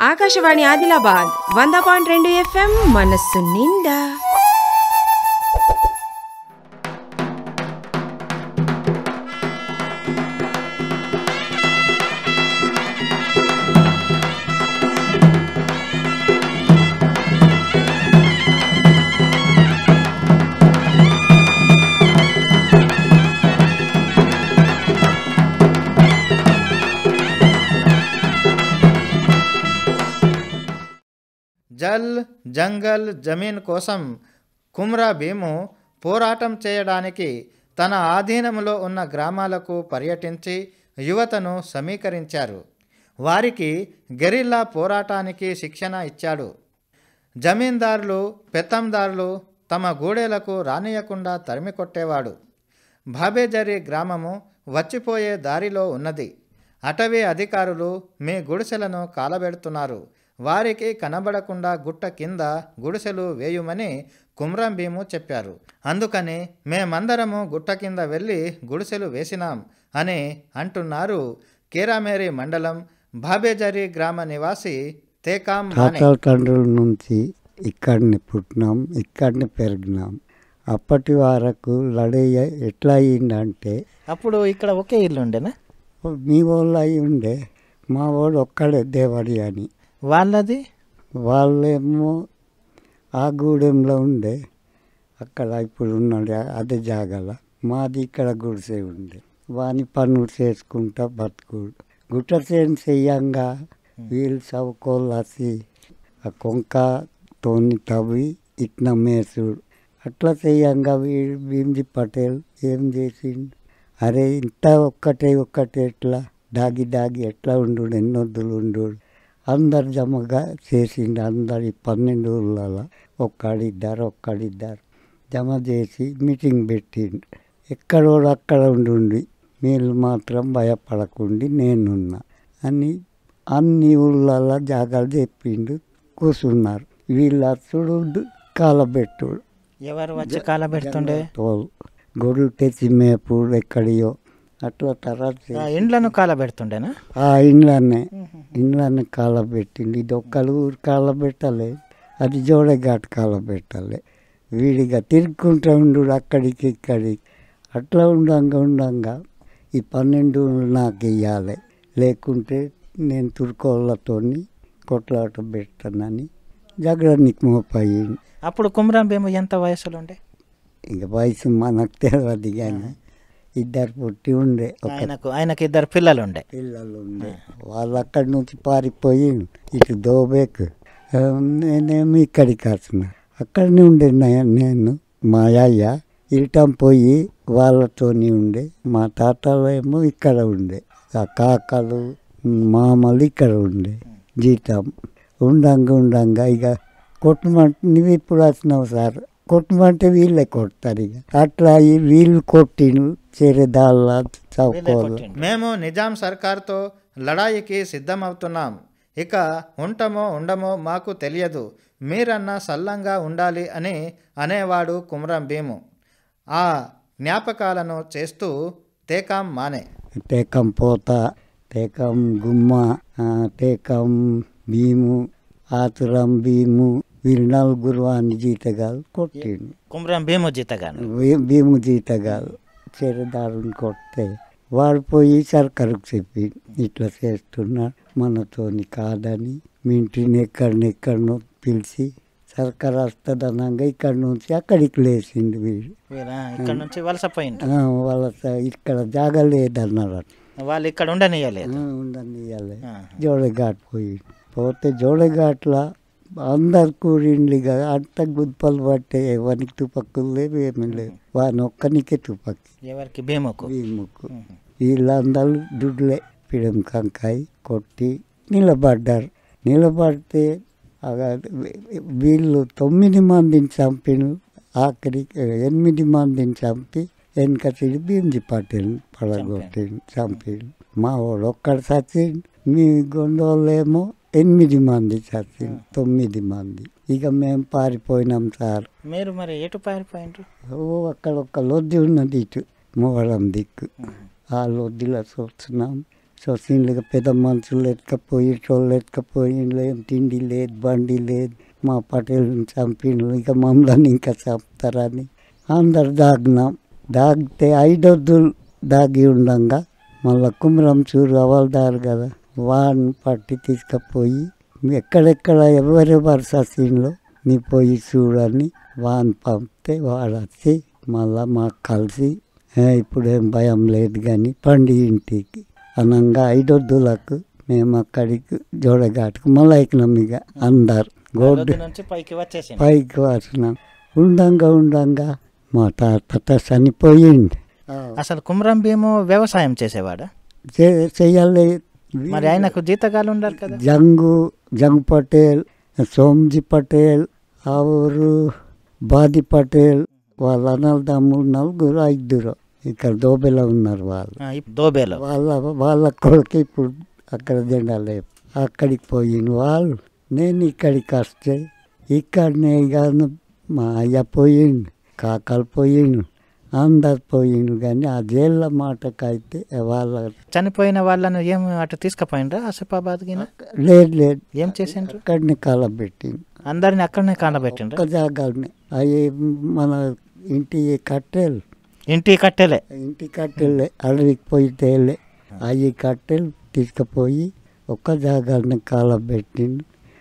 ఆకాశవాణి ఆదిలాబాద్ వంద పాయింట్ రెండు ఎఫ్ఎం మనస్సు నిండా జల్ జంగల్ జమీన్ కోసం కుమ్రా భీము పోరాటం చేయడానికి తన ఆధీనంలో ఉన్న గ్రామాలకు పర్యటించి యువతను సమీకరించారు వారికి గెరిల్లా పోరాటానికి శిక్షణ ఇచ్చాడు జమీందారులు పెత్తందారులు తమ గూడెలకు రానియకుండా తరిమి కొట్టేవాడు భాబేజరి గ్రామము వచ్చిపోయే దారిలో ఉన్నది అటవీ అధికారులు మీ గుడిసెలను కాలబెడుతున్నారు వారికి కనబడకుండా గుట్ట కింద గుడిసెలు వేయుమని కుమ్రం భీము చెప్పారు అందుకని మేమందరము గుట్ట కింద వెళ్ళి గుడిసెలు వేసినాం అని అంటున్నారు కేరామేరి మండలం భాబేజరి గ్రామ నివాసి తేకాం మానే తాతల తండ్రుల నుంచి ఇక్కడిని పుట్టినాం ఇక్కడిని పెరిగినాం అప్పటి వరకు లడయ్య ఎట్లా అయిందంటే అప్పుడు ఇక్కడ ఒకే ఇల్లు ఉండేనా మీ వాళ్ళు అయి ఉండే మా వాడు ఒక్కడే దేవడి అని వాళ్ళది వాళ్ళేమో ఆ గూడెంలో ఉండే అక్కడ ఇప్పుడు ఉన్నాడు అదే జాగల మాది ఇక్కడ గుడిసే ఉండే వాని పనులు చేసుకుంటా బతుకుడు గుట్ట చేను చెయ్యంగా వీళ్ళు చదువుకోళ్ళు వచ్చి ఆ కొంక తోని తవ్వి ఇట్న మేసుడు అట్లా చెయ్యంగా వీడు భీమ్జీ పటేల్ ఏం చేసిండు అరే ఇంత ఒక్కటే ఒక్కటే ఎట్లా దాగి దాగి ఎట్లా ఉండు ఎన్నొద్దులు ఉండు అందరు జమగా చేసిండు అందరి పన్నెండు ఊళ్ళలో ఒక్కడిద్దరు ఒక్కడిద్దరు జమ చేసి మీటింగ్ పెట్టిండు ఎక్కడోడు అక్కడ ఉండి మీరు మాత్రం భయపడకుండి నేనున్నా అని అన్ని ఊళ్ళల్లో జాగాలు చెప్పిండు కూర్చున్నారు వీళ్ళు అచ్చుడు కాలబెట్టుడు ఎవరు వచ్చి కాల పెడుతుండే తోలు గొర్రెలు తెచ్చి మేపుడు ఎక్కడియో అట్లా తర్వాత ఆ ఇండ్లను కాల పెడుతుండేనా ఆ ఇండ్లనే ఇండ్లనే కాల పెట్టింది ఇది ఒక్కరు ఊరు కాల పెట్టలే అది జోడఘాట్ కాల పెట్టలే వీడిగా తిరుక్కుంటూ ఉండు అక్కడికి ఇక్కడికి అట్లా ఉండంగా ఉండంగా ఈ పన్నెండు నాకు ఇవ్వాలి లేకుంటే నేను తుర్కోళ్ళతోని కొట్లాట పెట్టానని జగడానికి మోపయ్యింది అప్పుడు కుమ్రాం భీము ఎంత వయసులో ఉండే ఇక వయసు మనకు తెలియదు కానీ ఇద్దరు పుట్టి ఉండే ఒక ఆయనకు ఆయనకి ఇద్దరు పిల్లలు ఉండే పిల్లలు ఉండే వాళ్ళు అక్కడి నుంచి పారిపోయి ఇటు దోబేకు ఆ, నేనేమి ఇక్కడికి వచ్చిన అక్కడనే ఉండే నే- నేను మా అయ్య ఇటం పోయి వాళ్ళతోని ఉండే మా తాతలు ఏమో ఇక్కడ ఉండే ఆ కాకలు మామలు ఇక్కడ ఉండే జీతం ఉండంగా ఉండంగా ఇక కొట్టమంటే నువ్వు ఇప్పుడు వచ్చినావు సార్ కొట్టమంటే వీళ్ళే కొడతారు ఇక అట్లా ఈ వీళ్ళు కొట్టిను చెరదాళ్ళ చౌకోళ్ళు మేము నిజాం సర్కార్తో లడాయికి సిద్ధమవుతున్నాం ఇక ఉంటామో ఉండమో మాకు తెలియదు మీరన్నా సల్లంగా ఉండాలి అని అనేవాడు కుమరం భీము ఆ జ్ఞాపకాలను చేస్తూ తేకాం మానే టేకం పోత టేకం గుమ్మ ఆ, టేకం భీము ఆతురం భీము వీళ్ళు నలుగురు అని జీతగాలు కొట్టిండు కుమ్రాం భీము జీతగాను భీ- భీము జీతగాలు చెరదారుని కొడితే వాడు పోయి సర్కారుకు చెప్పి ఇట్లా చేస్తున్నాడు మనతోని కాదని మీ ఇంటిని ఎక్కడినెక్కడనో పిలిచి సర్కారు వస్తుందన్నాక ఇక్కడి నుంచి అక్కడికి లేచిండు వీడు వీరా ఇక్కడ నుంచి వలసపోయిండు ఆ, వాళ్ళ స- ఇక్కడ జాగా లేదన్నారు వాళ్ళు ఇక్కడ ఉండనియలేదు ఉండనియాలి ఆహా. జోడఘాట్ పోయి పోతే జోడఘాట్ల అందరు కూడిండ్లు కదా అంత గుద్దపలు పట్టే ఎవరికి తుపక్కులు లేవు ఏమీ లేవు వాని ఒక్కనికే తుపక్కి ఎవరికి భీముకు వీముకు వీళ్ళందరూ దుడ్లే పిడం కంకాయ కొట్టి నిలబడ్డారు నిలబడితే అగ- వీళ్ళు తొమ్మిది మందిని చంపిను ఆఖరికి ఎనిమిది మందిని చంపి వెనక తిరిగి భీమ్జీ పటేల్ పడగొట్టిండు చంపిండు మా వాడు ఒక్కడు చచ్చిండు మీ గొండోళ్ళేమో ఎనిమిది మంది చచ్చిండు తొమ్మిది మంది ఇక మేము పారిపోయినాం సార్ మీరు మరి ఎటు పారిపోయిండ్రు ఓ అక్కడ ఒక లొద్ది ఉన్నది ఇటు మూవడం దిక్కు ఆ లొద్దిలో చూస్తున్నాం సొసీన్లుగా పెద్ద మనుషులు ఎత్తుకపోయి టోళ్ళు ఎత్తుకపోయి లేదు తిండి లేదు బండి లేదు మా పటేల్ని చంపిండ్రు ఇక మమ్మల్ని ఇంకా చంపుతారని అందరు దాగినాం దాగితే ఐదొద్దులు దాగి ఉండంగా మళ్ళా కుమరం చూరు అవల్దారు కదా వాడిని పట్టి తీసుకుపోయి ఎక్కడెక్కడ ఎవరెవరు ససీన్లో నీ పోయి చూడని వాడిని పంపితే వాడు వచ్చి మళ్ళా మాకు కలిసి "ఏ, ఇప్పుడేం భయం లేదు కానీ పండి ఇంటికి అనంగా ఐదొద్దులకు మేము అక్కడికి జోడఘాటుకు మళ్ళీ ఎక్కినాం ఇక అందరు గోడ్డు రోడ్డు నుంచి పైకి వచ్చేసింది పైకి వచ్చినాం ఉండంగా ఉండంగా మా తాత చనిపోయింది అసలు కుమరం భీము వ్యవసాయం చేసేవాడా చే- చెయ్యాలి మరి ఆయనకు జీతగాలు ఉండాలి కదా జంగు జంగ్ పటేల్ సోమ్జీ పటేల్ ఆ ఊరు బాది పటేల్ వాళ్ళ అన్నదమ్ములు నలుగురు ఐదుగురు ఇక్కడ దోబెలో ఉన్నారు వాళ్ళు ఆ, ఈ దోబేలో వాళ్ళ వాళ్ళ కొడుకు ఇప్పుడు అక్కడ జెండాలే అక్కడికి పోయిన వాళ్ళు నేను ఇక్కడికి వస్తే ఇక్కడనే కాదు మా అయ్య పోయిండు కాకలు పోయిండు అందరు పోయిండు కానీ ఆ జైళ్ళ మాటకైతే వాళ్ళ చనిపోయిన వాళ్ళను ఏం అటు తీసుకుపోయినరా ఆసిఫాబాద్ గిన లేదు లేదు ఏం చేసిండ్రు అక్కడిని కాలబెట్టిండు అందరిని అక్కడనే కాండబెట్టిండ్రు ఒక్క జాగానే అవి మన ఇంటి కట్టెలు ఇంటి కట్టెలే ఇంటి కట్టెలే అడవికి పోయి తేలే అవి కట్టెలు తీసుకుపోయి ఒక్క జాగాన్ని కాలబెట్టిండు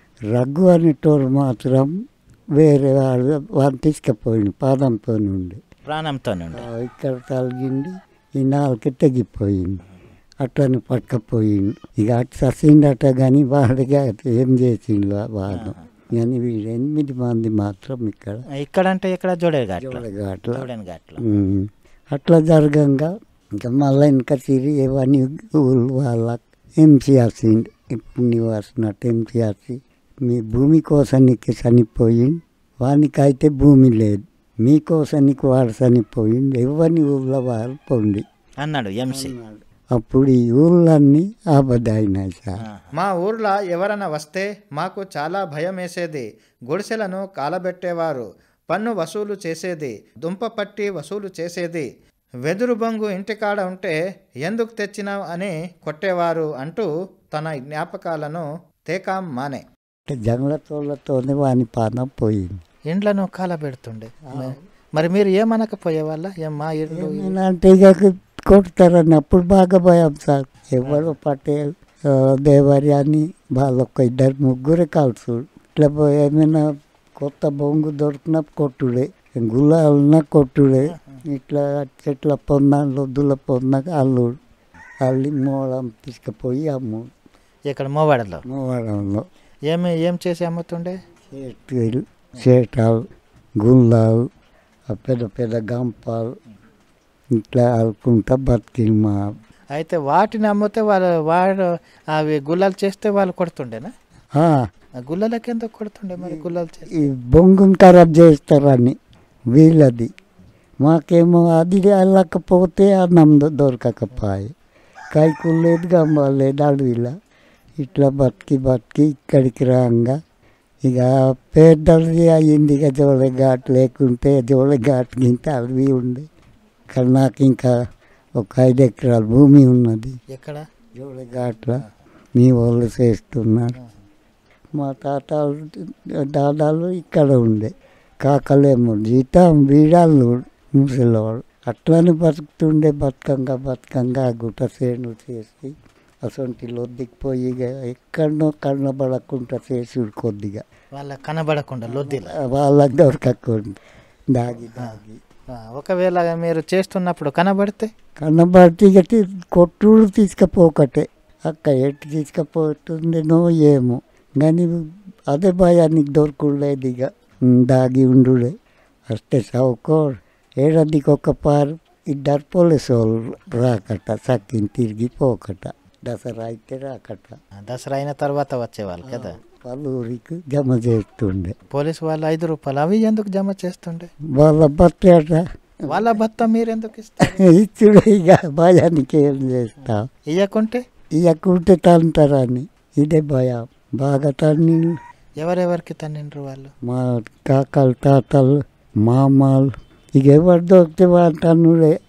రఘు అనేటోడు మాత్రం వేరే వాడు వాడిని తీసుకుపోయిండు పాదంతో నుండి ప్రాణంతో నుండి ఆ, ఇక్కడ తలిగింది ఈ నాలుగు తెగిపోయింది అట్లని పట్టుకపోయిండు ఇక అటు ససిండట కానీ వాడిగా ఏం చేసిండు వాడు కానీ వీడు ఎనిమిది మంది మాత్రం ఇక్కడ ఇక్కడ అంటే ఇక్కడ జోడేఘాట్లో జోడఘాట్ల జోడెన్ ఘాట్లో ఉమ్. అట్లా జరగంగా ఇంకా మళ్ళీ ఇంకా తిరిగి ఇవన్నీ ఊళ్ళు వాళ్ళ ఎంసీఆర్సీ ఇప్పుడు నీవు వస్తున్నట్టు ఎంసీఆర్సీ మీ భూమి కోసానికి చనిపోయింది వానికైతే భూమి లేదు మీకోసానికి వాడు చనిపోయింది ఎవరిని ఊళ్ళో వాళ్ళు పొంది అన్నాడు ఎంసి అప్పుడు ఈ ఊళ్ళన్నీ ఆబద్దయినాయి సార్ మా ఊర్లో ఎవరైనా వస్తే మాకు చాలా భయం వేసేది గుడిసెలను కాలబెట్టేవారు పన్ను వసూలు చేసేది దుంప పట్టి వసూలు చేసేది వెదురు బొంగు ఇంటికాడ ఉంటే ఎందుకు తెచ్చినావు అని కొట్టేవారు అంటూ తన జ్ఞాపకాలను తేకాం మానే అంటే జంగలతోళ్ళతోనే వాని పాదం పోయింది ఇండ్లను కాల పెడుతుండే మరి మీరు ఏమనకపోయే వాళ్ళ ఏం మా ఇల్లు అంటే ఇక కొడతారని అప్పుడు బాగా భయం సార్ ఎవరు పటేల్ ఆ, దేవరి అని వాళ్ళొక్క ఇద్దరు ముగ్గురే కలుసు ఇట్లా పోయి ఏమైనా కొత్త బొంగు దొరికిన కొట్టుడే గులాలన కొట్టుడే ఇట్లా చెట్ల పొన్న లొద్దుల పొన్న అల్లుడు అల్లి మూలం తీసుకుపోయి అమ్ము ఇక్కడ మోవాడలో మూవడంలో ఏమి ఏం చేసి అమ్ముతుండే చేతులు చేటాలు గుల్లాలు ఆ పెద్ద పెద్ద గంపాలు ఇట్లా ఆడుకుంటా బతికింది మా అయితే వాటిని అమ్మితే వాళ్ళు వాడు అవి గుల్లలు చేస్తే వాళ్ళు కొడుతుండేనా ఆ, ఆ గుల్లలకి ఎందుకు కొడుతుండే మరి గుల్లలు చేసి ఈ బొంగుని ఖరాబ్ చేస్తారని వీళ్ళది మాకేమో అది వెళ్ళకపోతే అన్నం దొ- దొరకకపోయి కైకులు లేదు గమ్మలేదు అడవిలా ఇట్లా బతికి బతికి ఇక్కడికి రాగా ఇక పెద్దది అయ్యింది ఇక జోలఘాట్ లేకుంటే జోలఘాట్ గింత అడవి ఉండే కానీ నాకు ఇంకా ఒక ఐదు ఎకరాల భూమి ఉన్నది ఎక్కడ జోలఘాట్ల మీ వాళ్ళు చేస్తున్నారు మా తాతలు దాదాలు ఇక్కడ ఉండే కాకలేమో జీతం వీడాళ్ళు ముసలివాడు అట్లానే బతుకుతుండే బతుకంగా బతుకంగా గుట్ట సేను చేసి అసొంటి లొద్దికి పోయి ఇక ఎక్కడనో కనబడకుండా చేసి కొద్దిగా వాళ్ళ కనబడకుండా లొద్దిల వాళ్ళకి దొరకకుండా దాగి దాగి ఆ, ఒకవేళ మీరు చేస్తున్నప్పుడు కనబడితే కనబడితే ఇక తీ- కొట్టుడు తీసుకపోకటే అక్క ఎటు తీసుకపోతుండేనో ఏమో కానీ అదే భయానికి దొరకలేదు ఇక ఉమ్, దాగి ఉండుడే అస్తే చౌకోడు ఏడాదికి ఒక పారు ఇద్దరు పోలీసు వాళ్ళు రాకట సక్కిని తిరిగి పోకట దసరా అయితే రాకట ఆ, దసరా అయిన తర్వాత వచ్చేవాళ్ళు కదా పలువురికి జమ చేస్తుండే పోలీసు వాళ్ళు ఐదు రూపాయలు అవి ఎందుకు జమ చేస్తుండే వాళ్ళ బట్టేట వాళ్ళ భర్త మీరు ఎందుకు ఇస్తారు ఇచ్చుడే ఇక భయానికి ఏం చేస్తాం ఇయ్యకుంటే ఇయ్యకుంటే తంటారని ఇదే భయం బాగా తన్ని ఎవరెవరికి తన్నిండ్రు వాళ్ళు మా కాకలు తాతలు మామలు ఇక ఎవరు దొరికితే వాళ్ళు తన్నుడే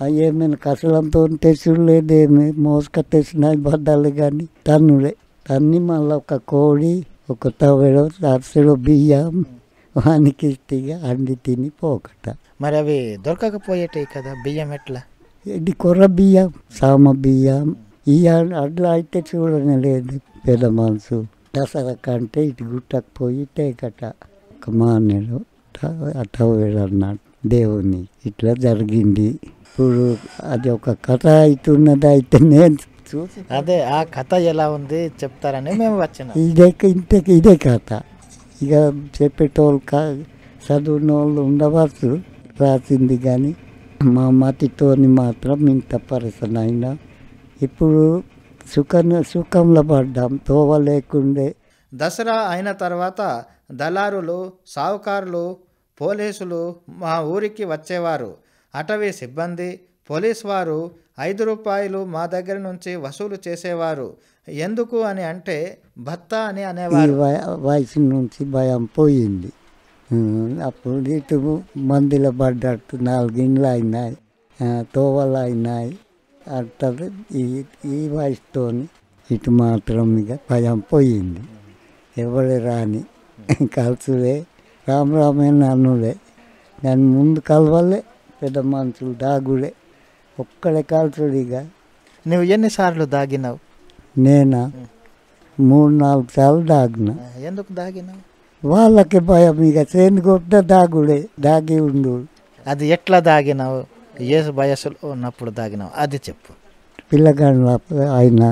అవి ఏమైనా కసలంతో తెచ్చుడు లేదేమి మోసుక తెచ్చినాయి బద్దలు కానీ తన్నులే తన్ని మళ్ళీ ఒక కోడి ఒక తవ్వెడో అరసెడో బియ్యం వానికి ఇస్తే ఇక అండి తిని పోకట మరి అవి దొరకకపోయేటాయి కదా బియ్యం ఎట్లా ఇది కొర్ర బియ్యం సామ బియ్యం ఈ అ- అట్లా అయితే చూడనే లేదు పెద్ద మనసు దసరా కంటే ఇటు గుట్టకపోయి టేకట ఒక మానేడు అటవేడు అన్నాడు దేవుని ఇట్లా జరిగింది ఇప్పుడు అది ఒక కథ అవుతున్నది అయితే నేను చూసి అదే ఆ కథ ఎలా ఉంది చెప్తారని మేము వచ్చినాం ఇదే ఇంతకి ఇదే కథ ఇక చెప్పేటోళ్ళు కా చదువున వాళ్ళు ఉండవచ్చు రాసింది కానీ మా మతితోని మాత్రం ఇంత పరిశ్రమ అయినా ఇప్పుడు సుఖ సుఖంలో పడ్డాం తోవ లేకుండే దసరా అయిన తర్వాత దళారులు సావుకారులు పోలీసులు మా ఊరికి వచ్చేవారు అటవీ సిబ్బంది పోలీస్ వారు ఐదు రూపాయలు మా దగ్గర నుంచి వసూలు చేసేవారు ఎందుకు అని అంటే భత్త అని ఈ అనేవారు వయ- వయసు నుంచి భయం పోయింది ఉమ్, అప్పుడు ఇటు మందిలో పడ్డట్టు నాలుగు ఇండ్లు అయినాయి ఆ, తోవలు అయినాయి అంటారు ఈ ఈ వయసుతోని ఇటు మాత్రం ఇక భయం పోయింది ఎవరు రాని కలుసులే రామ్ రామే నన్నులే దాని ముందు కలవలే పెద్ద మనుషులు దాగులే ఒక్కడే కలుసుడు ఇక నువ్వు ఎన్నిసార్లు దాగినావు నేనా మూడు నాలుగు సార్లు దాగినా ఆ, ఎందుకు దాగినావు వాళ్ళకి భయం ఇక చేను కొట్ట దాగుడే దాగి ఉండు అది ఎట్లా దాగినావు ఏ వయసులో ఉన్నప్పుడు దాగినావు అది చెప్పు పిల్లగాళ్ళ ఆయన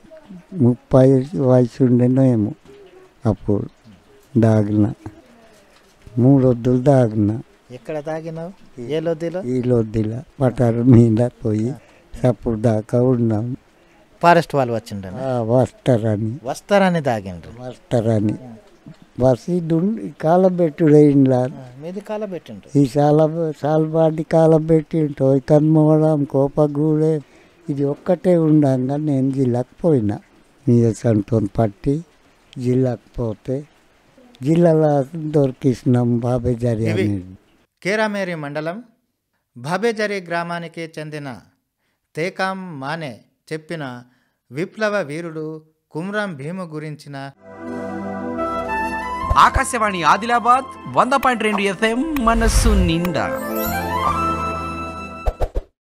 ముప్పై వయసు ఉండేనో ఏమో అప్పుడు దాగిన మూడొద్దులు దాగిన ఎక్కడ దాగినావు ఏ లోదిలో ఈ లొద్దిల పటారు మీద పోయి అప్పుడు దాకా ఉన్నాం ఫారెస్ట్ వాళ్ళు వచ్చిండ్రు ఆ, వస్తారని వస్తారని దాగిండ్రు వస్తారని బస్సు దుండి కాలబెట్టుడే ఇండ్లా ఆ, మీది కాల పెట్టిండ్రు ఈ సాల సాలబాటి కాలం పెట్టి టోయ్ కన్మోవడం కోపగూడే ఇది ఒక్కటే ఉండంగా నేను జిల్లాకు పోయినా మీద సంతో పట్టి జిల్లాకు పోతే జిల్లాలో దొరికిస్తున్నాం బాబాయ్ జరి ఇవి అనేది కేరామేరి మండలం భాబేజరి గ్రామానికి చెందిన తేకాం మానే చెప్పిన విప్లవ వీరుడు కుమ్రం భీము గురించిన ఆకాశవాణి ఆదిలాబాద్ వంద పాయింట్ రెండు ఎఫ్ఎం మనస్సు నిండా